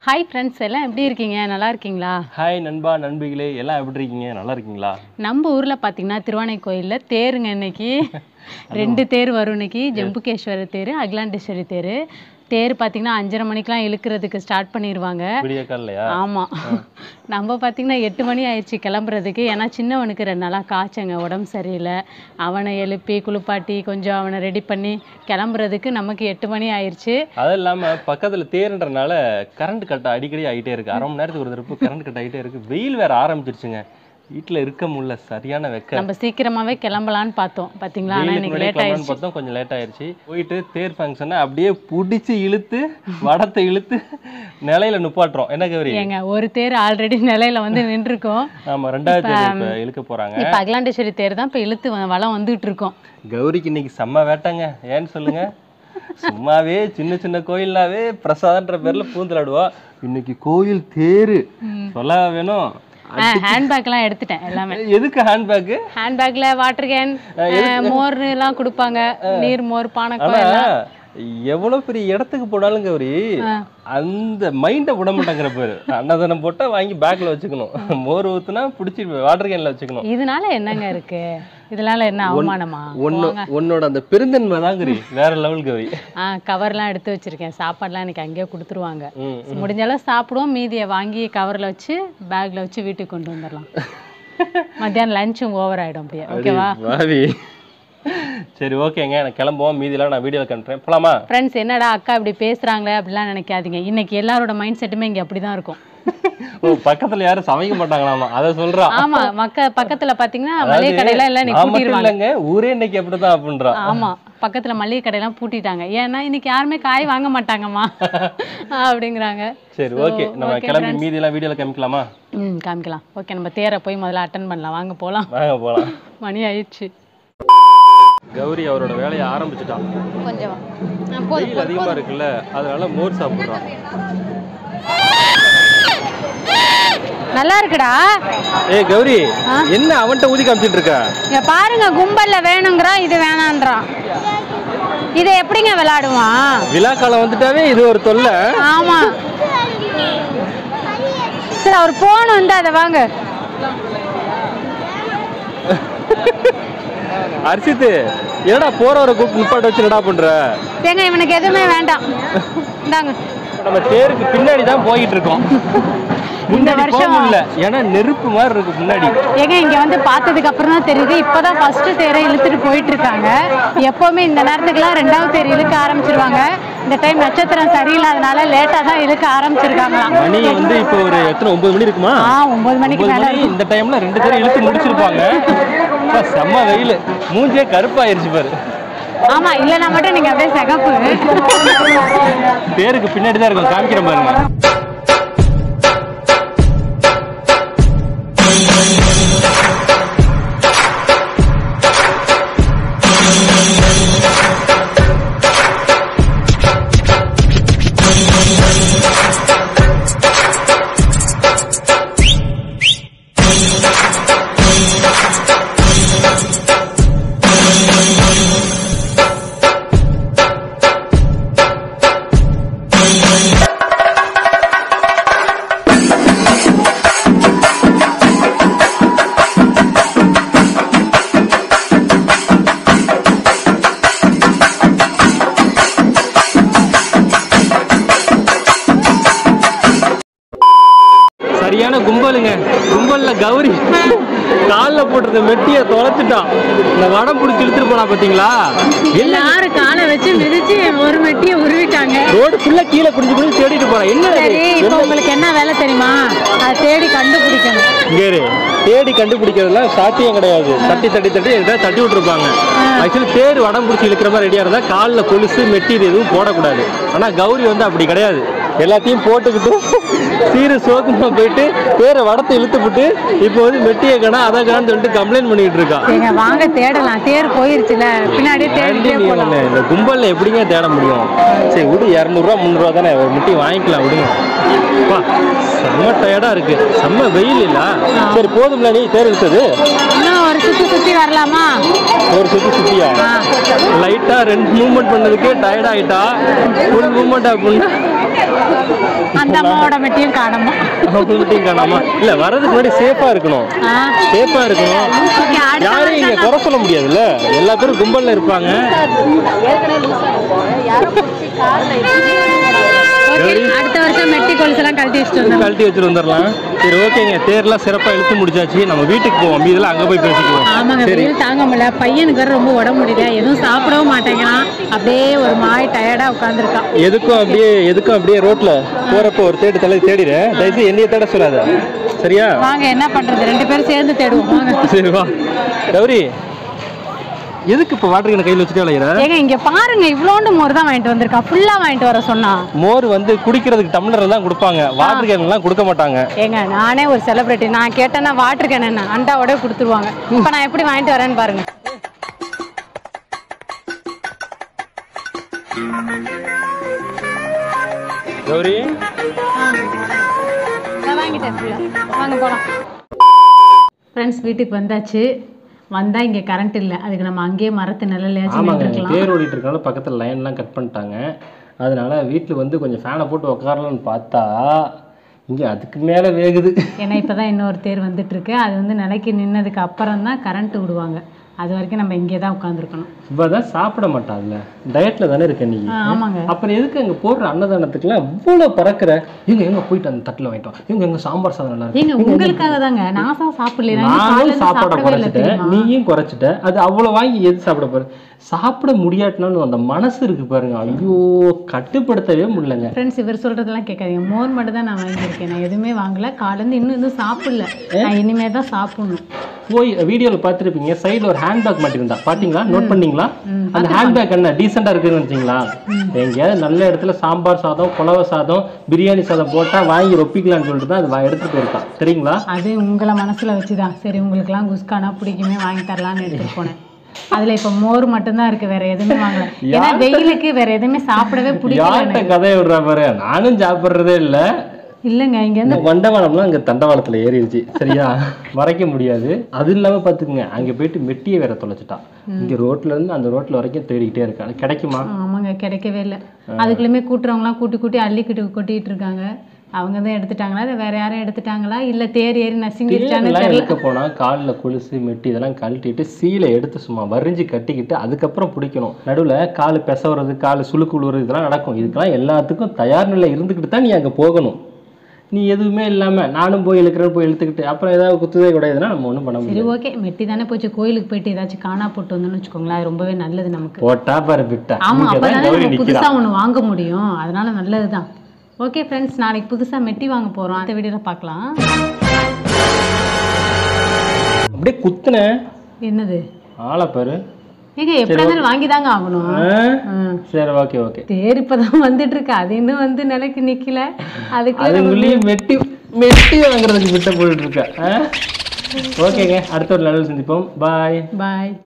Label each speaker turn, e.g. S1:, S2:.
S1: Hi friends எல்லாம் எப்படி இருக்கீங்க நல்லா இருக்கீங்களா
S2: ஹாய் நண்பா நண்பிகளே எல்லாம் எப்படி இருக்கீங்க நல்லா இருக்கீங்களா
S1: நம்ம ஊரில் பார்த்தீங்கன்னா திருவானை கோயிலில் தேருங்க இன்னைக்கு ரெண்டு தேர் வரும் இன்னைக்கு ஜம்புகேஸ்வரர் தேர் அகிலாண்டேஸ்வரி தேர் தேர் பார்த்தீங்கன்னா அஞ்சரை மணிக்கெலாம் இழுக்கிறதுக்கு ஸ்டார்ட் பண்ணிடுவாங்க
S2: விடிய காலையா
S1: ஆமாம் நம்ம பார்த்தீங்கன்னா எட்டு மணி ஆயிடுச்சு கிளம்புறதுக்கு ஏன்னா சின்னவனுக்கு ரெண்டு நாளாக காய்ச்சங்க உடம்பு சரியில்லை அவனை எழுப்பி குளிப்பாட்டி கொஞ்சம் அவனை ரெடி பண்ணி கிளம்புறதுக்கு நமக்கு எட்டு மணி ஆயிடுச்சு
S2: அது இல்லாம பக்கத்துல தேர்ன்றனால கரண்ட் கட் அடிக்கடி ஆகிட்டே இருக்கு அரை மணி நேரத்துக்கு ஒரு தடவை கரண்ட் கட் ஆகிட்டே இருக்கு வெயில் வேற ஆரம்பிச்சிருச்சுங்க வீட்டுல இருக்க முடியல சரியான வெக்க
S1: நம்ம சீக்கிரமாவே கிளம்பலான்னு பார்த்தோம் பார்த்தீங்களா ஆனால்
S2: வெயிலுக்கு
S1: இன்னைக்கு
S2: முன்னாடி
S1: லேட்
S2: கிளம்பலாம்னு
S1: ஆயிடுச்சு
S2: பார்த்தோம் கொஞ்சம் லேட் ஆயிருச்சு போயிட்டு தேர் ஃபங்க்ஷனை அப்படியே புடிச்சு இழுத்து வடத்தை இழுத்து நிலையில நுப்பாட்டுறோம் என்ன கௌரி
S1: ஏங்க ஒரு தேர் ஆல்ரெடி நிலையில வந்து நின்றுருக்கோம்
S2: ஆமா ரெண்டாவது தேர் இப்ப இழுக்க போறாங்க
S1: இப்போ அகிலாண்டேஸ்வரி தேர் தான் இப்போ இழுத்து வ- வலம் வந்துட்டு இருக்கோம்
S2: கௌரிக்கு இன்னைக்கு செம்ம வேட்டங்க ஏன்னு சொல்லுங்க சும்மாவே சின்ன சின்ன கோயில்னாவே பிரசாதன்ற பேர்ல பூந்தலாடுவா இன்னைக்கு கோயில் தேரு சொல்ல வேணும்
S1: ஹேண்ட்பேக்லாம் எடுத்துட்டேன் எல்லாமே
S2: எதுக்கு ஹேண்ட்பேக்கு
S1: ஹேண்ட்பேக்ல வாட்டர் கேன் மோர் எல்லாம் கொடுப்பாங்க நீர் மோர்
S2: ஆனா
S1: பானக்கம்
S2: எவ்வளவு பெரிய இடத்துக்கு போனாலும் கௌரி அந்த மைண்டை விட மாட்டேங்கிற பேரு அன்னதானம் போட்டா வாங்கி பேக்ல வச்சுக்கணும் மோர் ஊத்துனா பிடிச்சி வாட்டர் கேன்ல வச்சுக்கணும்
S1: இதனால என்னங்க இருக்கு இதனால என்ன அவமானமா
S2: ஒன்னு உன்னோட அந்த பெருந்தன்மை தான் கௌரி வேற லெவல் கௌரி
S1: ஆ கவர்லாம் எடுத்து வச்சிருக்கேன் சாப்பாடுலாம் எனக்கு அங்கேயே கொடுத்துருவாங்க
S2: ம்
S1: முடிஞ்ச அளவு சாப்பிடுவோம் மீதியை வாங்கி கவர்ல வச்சு பேக்ல வச்சு வீட்டுக்கு கொண்டு வந்துடலாம் மத்தியானம் லஞ்சும் ஓவர் ஆயிடும் அப்படியே ஓகேவா
S2: வாவி சரி ஓகேங்க நான் கிளம்புவோம் மீதியெல்லாம் நான் வீடியோவில் கண்டுறேன் போலாமா
S1: ஃப்ரெண்ட்ஸ் என்னடா அக்கா இப்படி பேசுறாங்களே அப்படிலாம் நினைக்காதீங்க இன்னைக்கு எல்லாரோட மைண்ட் செட்டுமே இங்க அப்படிதான் இருக்கும்
S2: ஓ பக்கத்துல யாரும் சமைக்க மாட்டாங்களாமா அதை சொல்றா
S1: ஆமா மக்க பக்கத்துல பாத்தீங்கன்னா மளிகை கடையெல்லாம் எல்லாம் இன்னைக்கு
S2: நான் மட்டும்
S1: பூட்டிடுவாங்க
S2: இல்லைங்க ஊரே இன்னைக்கு அப்படிதான் அப்படின்றா
S1: ஆமா பக்கத்துல மளிகை கடையெல்லாம் பூட்டிட்டாங்க ஏன்னா இன்னைக்கு யாருமே காய் வாங்க மாட்டாங்கம்மா அப்படிங்கிறாங்க
S2: சரி ஓகே நம்ம கிளம்பி மீதியெல்லாம் வீடியோவில் காமிக்கலாமா
S1: ம் காமிக்கலாம் ஓகே நம்ம தேரை போய் முதல்ல அட்டன் பண்ணலாம் வாங்க போலாம்
S2: வாங்க போலாம்
S1: மணி ஆயிடுச்சு
S2: கௌரி அவரோட வேலையை ஆரம்பிச்சுட்டான்
S1: கொஞ்சம்
S2: வெயில் அதிகமா இருக்குல்ல அதனால மோர் சாப்பிடுறான்
S1: நல்லா இருக்குடா
S2: ஏய் கௌரி என்ன அவன்கிட்ட ஊதி காமிச்சிட்டு இருக்க
S1: இங்க பாருங்க கும்பல்ல வேணுங்கிறான் இது வேணான்றான் இதை எப்படிங்க விளையாடுவான்
S2: விழா காலம் வந்துட்டாவே இது ஒரு தொல்லை
S1: ஆமா சரி அவர் போன் வந்து அதை வாங்க
S2: அரிசித்து என்னடா போறவரை கூப்பிட்டு நிப்பாட்ட வச்சு என்னடா பண்ற
S1: ஏங்க இவனுக்கு எதுவுமே வேண்டாம் இந்தாங்க
S2: நம்ம தேருக்கு பின்னாடி தான் போயிட்டு இருக்கோம் முன்னாடி போக
S1: வருஷம்
S2: முடியல ஏன்னா நெருப்பு மாதிரி இருக்கு முன்னாடி
S1: ஏங்க இங்க வந்து பார்த்ததுக்கு அப்புறம் தான் தெரியுது இப்பதான் ஃபர்ஸ்ட் தேரை இழுத்துட்டு போயிட்டு இருக்காங்க எப்பவுமே இந்த நேரத்துக்குலாம் ரெண்டாவது தேர் இழுக்க ஆரம்பிச்சிருவாங்க இந்த டைம் நட்சத்திரம் சரியில்லாதனால லேட்டா தான் இழுக்க ஆரம்பிச்சிருக்காங்களாம்
S2: மணி வந்து இப்போ ஒரு எத்தனை ஒன்பது மணி இருக்குமா
S1: ஆ ஒன்பது மணிக்கு
S2: ஒன்பது
S1: மேல
S2: மணி இந்த டைம்ல ரெண்டு பேரும் இழுத்து முடிச்சிருப்பாங்க அப்பா, செம்ம வெயில் மூஞ்சே கருப்பாயிருச்சு பாரு
S1: ஆமா இல்லைன்னா மட்டும் நீங்க அப்படியே சிகப்பு
S2: பேருக்கு பின்னாடி தான் இருக்கும் காமிக்கிறேன் பாருங்க சரியான கும்பலுங்க கும்பல்ல கௌரி கால்ல போட்டிருந்த மெட்டிய தொலைச்சிட்டான் இந்த வடம் பிடிச்சி இழுத்துட்டு போனா பாத்தீங்களா
S1: எல்லாரும் காலை வச்சு மிதிச்சு ஒரு மெட்டியை உருவிட்டாங்க
S2: ரோடு ஃபுல்லா கீழே குடிஞ்சு குடிஞ்சு தேடிட்டு போறான் என்ன இது?
S1: சரி இப்போ உங்களுக்கு என்ன வேலை தெரியுமா அதை தேடி கண்டுபிடிக்கணும்
S2: இங்க இரு. தேடி கண்டுபிடிக்கிறதுலாம் சாத்தியம் கிடையாது தட்டி தட்டி தட்டி எதாவது தட்டி விட்டுருப்பாங்க ஆக்சுவலி தேர் வடம் பிடிச்சி இழுக்கிற மாதிரி ரெடியா இருந்தா காலில் கொலுசு மெட்டீரியல் எதுவும் போடக்கூடாது ஆனா கௌரி வந்து அப்படி கிடையாது எல்லாத்தையும் போட்டுக்கிட்டு சீரு சோக்குமா போயிட்டு தேரை வடத்தை இழுத்துப்புட்டு இப்போ வந்து மெட்டியை கணா அதை கான்னு சொல்லிட்டு கம்ப்ளைண்ட் பண்ணிட்டு இருக்கா
S1: ஏங்க வாங்க தேடலாம் தேர் போயிருச்சுல பின்னாடியே
S2: ஏன்டி
S1: தேடிட்டே
S2: நீ
S1: போலாம்
S2: வந்து இந்த கும்பல்ல எப்படிங்க தேட முடியும் சரி விடு இரநூறுவா முந்நூறுவா தானே ஒரு முட்டி வாங்கிக்கலாம் விடுங்க அப்பா, செம்ம டயர்டா இருக்கு செம்ம வெயில் இல்ல சரி போதும்ல நீ தேர் இழுத்தது
S1: இன்னும் ஒரு சுத்தி சுத்தி வரலாமா
S2: ஒரு சுத்தி சுத்தியா
S1: ஆ.
S2: லைட்டா ரெண்டு மூவ்மெண்ட் பண்ணதுக்கே டயர்ட் ஆயிட்டா ஃபுல் மூவ்மெண்ட் அப்படின்னா
S1: அந்த அம்மாவோட மெட்டியும் காணமா
S2: அவங்கள்ட்டையும் காணாமா இல்ல வர்றதுக்கு முன்னாடி சேஃபா இருக்கணும்
S1: ஆ
S2: சேஃபா இருக்கணும்
S1: ஓகே அடுத்த
S2: யாரையும் இங்க குறை சொல்ல முடியாதுல்ல எல்லா பேரும் கும்பல்ல இருப்பாங்க
S1: ஓகே அடுத்த வருஷம் மெட்டி கொலுசெல்லாம் கழட்டி வச்சுட்டு வந்தோம்
S2: கழட்டி வச்சுட்டு வந்துடலாம் சரி ஓகேங்க தேர்லாம் சிறப்பா இழுத்து முடிச்சாச்சு நம்ம வீட்டுக்கு போவோம் இதெல்லாம் அங்க போய் பேசிக்குவோம்
S1: ஆமாங்க
S2: சரி
S1: வெயில் தாங்க முடியல பையனுக்கு வேற ரொம்ப உடம்பு முடியல எதுவும் சாப்பிடவும் மாட்டேங்கிறான் அப்படியே ஒரு மாய் டயர்டா உட்காந்துருக்கான்
S2: எதுக்கும் அப்படியே எதுக்கும் அப்படியே ரோட்ல போறப்போ ஒரு தேடு தலை தேடிடுறேன் தயவுசெய்து என்னைய தேட சொல்லாத சரியா
S1: வாங்க என்ன பண்றது ரெண்டு பேரும் சேர்ந்து தேடுவோம் வாங்க
S2: சரி வா கௌரி எதுக்கு இப்போ வாட்டர் கேன் கையில் வச்சுட்டே விளையிற
S1: ஏங்க இங்க பாருங்க இவ்வளோண்டு மோர் தான் வாங்கிட்டு வந்திருக்கான் ஃபுல்லா வாங்கிட்டு வர சொன்னா
S2: மோர் வந்து குடிக்கிறதுக்கு டம்ளர் தான் கொடுப்பாங்க வாட்டர் கேன்லாம் கொடுக்க மாட்டாங்க
S1: ஏங்க நானே ஒரு செலிபிரிட்டி நான் கேட்டேன்னா வாட்டர் கேன் என்ன அண்டாவோட கொடுத்துருவாங்க இப்போ நான் எப்படி வாங்கிட்டு வரேன்னு பாருங்க
S2: கௌரி
S1: நான் வாங்கிட்டேன் full ஆ. வாங்க போலாம் ஃப்ரெண்ட்ஸ் வீட்டுக்கு வந்தாச்சு வந்தா இங்க கரண்ட் இல்ல அதுக்கு நம்ம அங்கேயே மரத்து நிழலையாச்சும்
S2: ஆமாங்க
S1: நின்றுக்கலாம்
S2: தேர் ஓடிட்டு இருக்கனால பக்கத்தில் லைன்லாம் கட் பண்ணிட்டாங்க அதனால வீட்டில் வந்து கொஞ்சம் ஃபேனை போட்டு உட்காரலாம்னு பார்த்தா இங்கே அதுக்கு மேலே வேகுது
S1: ஏன்னா இப்பதான் இன்னொரு தேர் வந்துட்டு இருக்கு அது வந்து நிலைக்கு நின்னதுக்கு அப்புறம் தான் கரண்ட் விடுவாங்க அது வரைக்கும் நம்ம இங்கே தான் உட்காந்துருக்கணும்
S2: இவ தான் சாப்பிட மாட்டாள்ல டயட்டில் தானே இருக்க நீ
S1: ஆமாங்க
S2: அப்புறம் எதுக்கு அங்கே போடுற அன்னதானத்துக்குலாம் இவ்வளோ பறக்கிற எங்க எங்க போயிட்டு அந்த தட்டில் வாங்கிட்டோம் எங்க எங்க சாம்பார் சாதம் நல்லா இருக்கு
S1: ஏங்க உங்களுக்காக தாங்க நான் தான் சாப்பிடல நான் இன்னும்
S2: நானும்
S1: காலையில
S2: சாப்பாடை
S1: சாப்பிடவே இல்லை
S2: குறைச்சிட்டேன்
S1: தெரியுமா
S2: நீயும் குறைச்சிட்ட அது அவ்வளோ வாங்கி எது சாப்பிட போற சாப்பிட முடியாட்டினாலும் அந்த மனசு இருக்கு பாருங்க ஐயோ கட்டுப்படுத்தவே முடியலங்க
S1: ஃப்ரெண்ட்ஸ் இவர் சொல்றதெல்லாம் கேட்காதீங்க மோர் மட்டும் தான் நான் வாங்கியிருக்கேன் நான் எதுவுமே வாங்கல காலேருந்து இன்னும் எதுவும் சாப்பிடல நான் இனிமே தான் சாப்பிடணும்
S2: போய் வீடியோவில் பார்த்துருப்பீங்க சைடில் ஒரு ஹேண்ட்பேக் மாட்டிருந்தா பார்த்தீங்களா நோட் பண்ணீங்களா அந்த ஹேண்ட்பேக் என்ன டீசெண்டாக இருக்குன்னு நினச்சிங்களா எங்கேயாவது நல்ல இடத்துல சாம்பார் சாதம் குழவை சாதம் பிரியாணி சாதம் போட்டால் வாங்கி ரொப்பிக்கலாம்னு சொல்லிட்டு தான் அது வா- எடுத்துட்டு போயிருக்கான் சரிங்களா
S1: அது உங்களை மனசுல வச்சுதான் சரி உங்களுக்குலாம் குஸ்கானா பிடிக்குமே வாங்கி தரலாம்னு எடுத்துட்டு போனேன் அதுல இப்ப மோர் மட்டும்தான் இருக்கு வேற எதுவுமே வாங்கல ஏன்னா வெயிலுக்கு வேற எதுவுமே சாப்பிடவே பிடிக்கல
S2: யார்கிட்ட கதையை விடுறா பாரு நானும் சாப்பிட்றதே இல்லை
S1: இல்லைங்க இங்க இருந்து
S2: வண்டவாளம்லாம் அங்கே தண்டவாளத்தில் ஏறிடுச்சு சரியா மறைக்க முடியாது அது இல்லாமல் பார்த்துக்குங்க அங்கே போயிட்டு மெட்டியை வேற தொலைச்சிட்டான் இங்கே ரோட்ல இருந்து அந்த ரோட்ல வரைக்கும் தேடிக்கிட்டே இருக்கா அது கிடைக்குமா
S1: ஆமாங்க கிடைக்கவே இல்லை அதுக்குள்ளயுமே கூட்டுறவங்களாம் கூட்டி கூட்டி அள்ளிக்கிட்டு கொட்டிட்டு இருக்காங்க அவங்க தான் எடுத்துட்டாங்களா இல்லை வேற யாரும் எடுத்துட்டாங்களா இல்ல தேர் ஏறி நசுங்கிருச்சான்னு
S2: தேர்லாம்
S1: தெரியல
S2: எடுக்க போனால் காலில் கொலுசு மெட்டி இதெல்லாம் கழட்டிட்டு சீலை எடுத்து சும்மா வரிஞ்சு கட்டிக்கிட்டு அதுக்கப்புறம் பிடிக்கணும் நடுவில் கால் பெசவுறது கால் சுளுக்கு விழுவுறது இதெல்லாம் நடக்கும் இதுக்கெல்லாம் எல்லாத்துக்கும் தயார் நிலை இருந்துக்கிட்டு தான் நீ அங்கே போகணும் நீ எதுவுமே இல்லாமல் நானும் போய் இழுக்கிறேன் போய் இழுத்துக்கிட்டு அப்புறம் ஏதாவது குத்துதே கூடாதுன்னா நம்ம ஒன்றும் பண்ண முடியாது
S1: சரி ஓகே மெட்டி தானே போச்சு கோயிலுக்கு போயிட்டு ஏதாச்சும் காணா போட்டு வந்தோம்னு வச்சுக்கோங்களேன் அது ரொம்பவே நல்லது நமக்கு
S2: போட்டா பாரு பிட்டா
S1: ஆமா
S2: இங்கே தான்
S1: அப்பதானே
S2: கௌரி
S1: நம்ம
S2: நிற்கிறா
S1: புதுசா ஒண்ணு வாங்க முடியும் அதனால நல்லதுதான் ஓகே ஃப்ரெண்ட்ஸ் நாளைக்கு புதுசா மெட்டி வாங்க போறோம் அந்த வீடியோல பார்க்கலாம்
S2: அப்படியே குத்துனேன்
S1: என்னது
S2: ஆளை பாரு
S1: ஏங்க எப்படி இருந்தாலும் வாங்கி தாங்க ஆகணும்
S2: ஆ?
S1: ம்.
S2: சரி ஓகே ஓகே
S1: தேர் இப்பதான் வந்துட்டு இருக்கு அது இன்னும் வந்து நிலைக்கு நிக்கல அதுக்கு
S2: அதுக்குள்ளேயும் மெட்டி மெட்டி வாங்குறதுக்கு விட்ட போயிட்டு இருக்க ஓகேங்க அடுத்த ஒரு லெவல் சந்திப்போம் பாய்
S1: பாய்